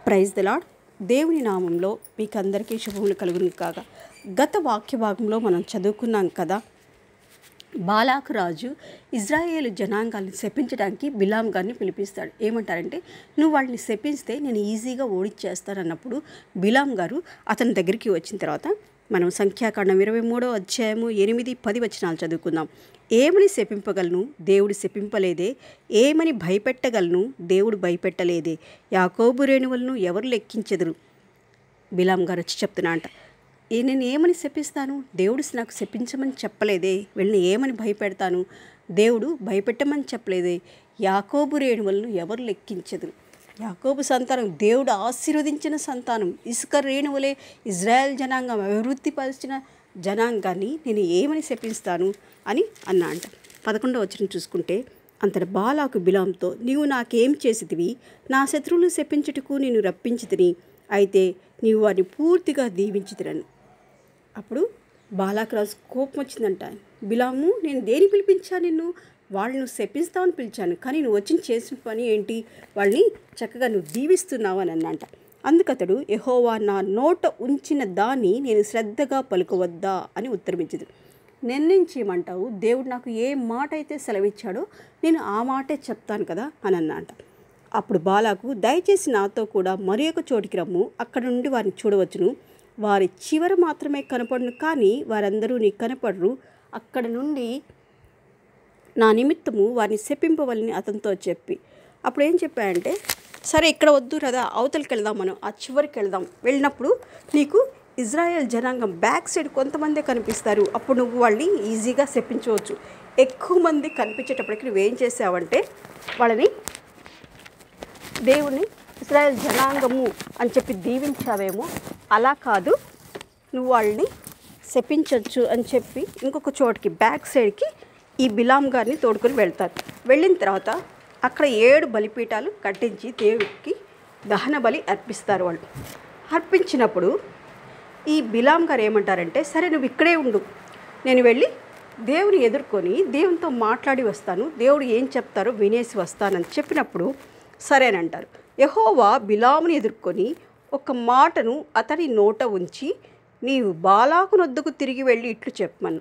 praise the lord దేవుని నామంలో మీకు అందరికీ శుభములు కలుగును కాగా గత వాక్య భాగంలో మనం చదువుకున్నాం కదా బాలాకు రాజు ఇజ్రాయేలు జనాంగాల్ని శపించడానికి బిలాం గారిని పిలిపిస్తాడు ఏమంటారంటే నువ్వు వాళ్ళని శపిస్తే నేను ఈజీగా ఓడిచ్చేస్తాను అన్నప్పుడు బిలాం గారు అతని దగ్గరికి వచ్చిన తర్వాత మనం సంఖ్యాకాండం ఇరవై మూడో అధ్యాయము ఎనిమిది పది వచనాలు చదువుకుందాం ఏమని శపింపగలను దేవుడు శపింపలేదే ఏమని భయపెట్టగలను దేవుడు భయపెట్టలేదే యాకోబు రేణువులను ఎవరు లెక్కించెదరు బిలాం గారు వచ్చి చెప్తున్నా అంట "ఏ నేను ఏమని శపిస్తాను దేవుడు నాకు శపించమని చెప్పలేదే వెళ్ళి ఏమని భయపెడతాను దేవుడు భయపెట్టమని చెప్పలేదే యాకోబు రేణువులను ఎవరు లెక్కించదు యాకోబు సంతానం దేవుడు ఆశీర్వదించిన సంతానం ఇసుక రేణువులే ఇజ్రాయెల్ జనాంగం అభివృద్ధిపరిచిన జనాంగాన్ని నేను ఏమని శపిస్తాను అని అన్నా అంట పదకొండవ వచ్చిన చూసుకుంటే అంతటి బాలాకు బిలాంతో నీవు నాకేం చేసితివి నా శత్రువులు శపించుటకు నేను రప్పించితిని అయితే నీవు వారిని పూర్తిగా దీవించితిరను అప్పుడు బాలాకరాజు కోపం వచ్చిందంట బిలాము నేను దేని పిలిపించా నిన్ను వాళ్ళని నువ్వు శపిస్తావని పిలిచాను కానీ నువ్వు వచ్చి చేసిన పని ఏంటి వాళ్ళని చక్కగా నువ్వు దీవిస్తున్నావు అని అన్నంట అందుకతడు యహోవా నా నోట ఉంచిన దాన్ని నేను శ్రద్ధగా పలుకవద్దా అని ఉత్తరమించదు నిర్ణయించేయమంటావు దేవుడు నాకు ఏ మాట అయితే సెలవిచ్చాడో నేను ఆ మాటే చెప్తాను కదా అని అన్నంట అప్పుడు బాలాకు దయచేసి నాతో కూడా మరి ఒక చోటికి రమ్ము అక్కడ నుండి వారిని చూడవచ్చును వారి చివర మాత్రమే కనపడును కానీ వారందరూ నీకు కనపడరు అక్కడ నుండి నా నిమిత్తము వారిని శపింపవలని అతనితో చెప్పి అప్పుడు ఏం చెప్పాయంటే సరే ఇక్కడ వద్దు కదా అవతలికి వెళ్దాం మనం ఆ చివరికి వెళ్దాం వెళ్ళినప్పుడు నీకు ఇజ్రాయెల్ జనాంగం బ్యాక్ సైడ్ కొంతమందే కనిపిస్తారు అప్పుడు నువ్వు వాళ్ళని ఈజీగా శపించవచ్చు ఎక్కువ మంది కనిపించేటప్పటికి నువ్వేం చేసావంటే వాళ్ళని దేవుని ఇస్రాయల్ జనాంగము అని చెప్పి దీవించావేమో అలా కాదు నువ్వు వాళ్ళని శపించవచ్చు అని చెప్పి ఇంకొక చోటికి బ్యాక్ సైడ్కి ఈ బిలాం గారిని తోడుకొని వెళ్తారు వెళ్ళిన తర్వాత అక్కడ ఏడు బలిపీఠాలు కట్టించి దేవుడికి దహన బలి అర్పిస్తారు వాళ్ళు అర్పించినప్పుడు ఈ బిలాం గారు ఏమంటారంటే సరే నువ్వు ఇక్కడే ఉండు నేను వెళ్ళి దేవుని ఎదుర్కొని దేవునితో మాట్లాడి వస్తాను దేవుడు ఏం చెప్తారో వినేసి వస్తానని చెప్పినప్పుడు సరేనంటారు యహోవా బిలాముని ఎదుర్కొని ఒక మాటను అతని నోట ఉంచి నీవు బాలాకు నొద్దుకు తిరిగి వెళ్ళి ఇట్లు చెప్పమను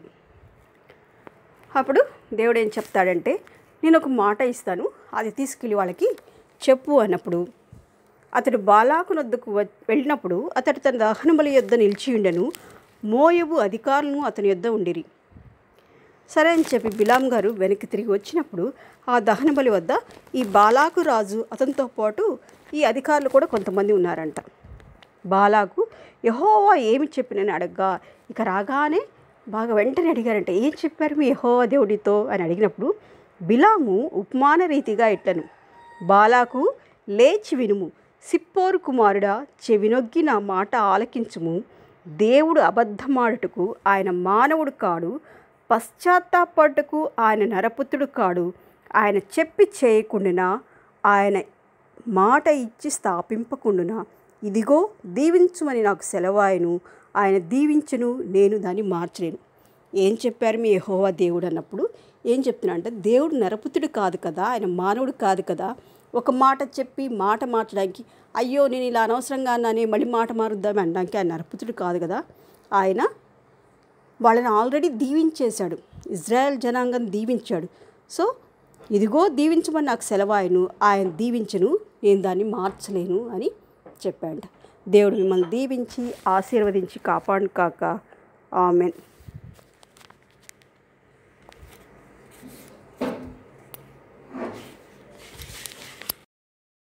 అప్పుడు దేవుడు ఏం చెప్తాడంటే నేను ఒక మాట ఇస్తాను అది తీసుకెళ్ళి వాళ్ళకి చెప్పు అన్నప్పుడు అతడు బాలాకు నొద్దకు వ- వెళ్ళినప్పుడు అతడు తన దహనబలి యొద్ద నిలిచి ఉండెను మోయబు అధికారులను అతని యొద్ద ఉండిరి సరే అని చెప్పి బిలాం గారు వెనక్కి తిరిగి వచ్చినప్పుడు ఆ దహన బలి వద్ద ఈ బాలాకు రాజు అతనితో పాటు ఈ అధికారులు కూడా కొంతమంది ఉన్నారంట బాలాకు యహోవా ఏమి చెప్పినని అడగ్గా ఇక రాగానే బాగా వెంటనే అడిగారంట ఏం చెప్పారు మీ యహోవా దేవుడితో అని అడిగినప్పుడు బిలాము ఉపమాన రీతిగా ఇట్లను బాలాకు లేచి వినుము సిప్పోరు కుమారుడా చెవినొగ్గి నా మాట ఆలకించుము దేవుడు అబద్ధమాడుటకు ఆయన మానవుడు కాడు పశ్చాత్తాపడుటకు ఆయన నరపుత్రుడు కాడు ఆయన చెప్పి చేయకుండానా ఆయన మాట ఇచ్చి స్థాపింపకుండునా ఇదిగో దీవించుమని నాకు సెలవాయను ఆయన దీవించును నేను దాన్ని మార్చలేను ఏం చెప్పారు మీ యెహోవా దేవుడు అన్నప్పుడు ఏం చెప్తున్నా అంటే దేవుడు నరపుత్రుడు కాదు కదా ఆయన మానవుడు కాదు కదా ఒక మాట చెప్పి మాట మార్చడానికి అయ్యో నేను ఇలా అనవసరంగా అన్నానే మళ్ళీ మాట మారుద్దామని అనడానికి ఆయన నరపుత్రుడు కాదు కదా ఆయన వాళ్ళని ఆల్రెడీ దీవించేశాడు ఇజ్రాయెల్ జనాంగం దీవించాడు సో ఇదిగో దీవించమని నాకు సెలవాయను ఆయన దీవించను నేను దాన్ని మార్చలేను అని చెప్పాడు దేవుడు మిమ్మల్ని దీవించి ఆశీర్వదించి కాపాడు కాక ఆమెన్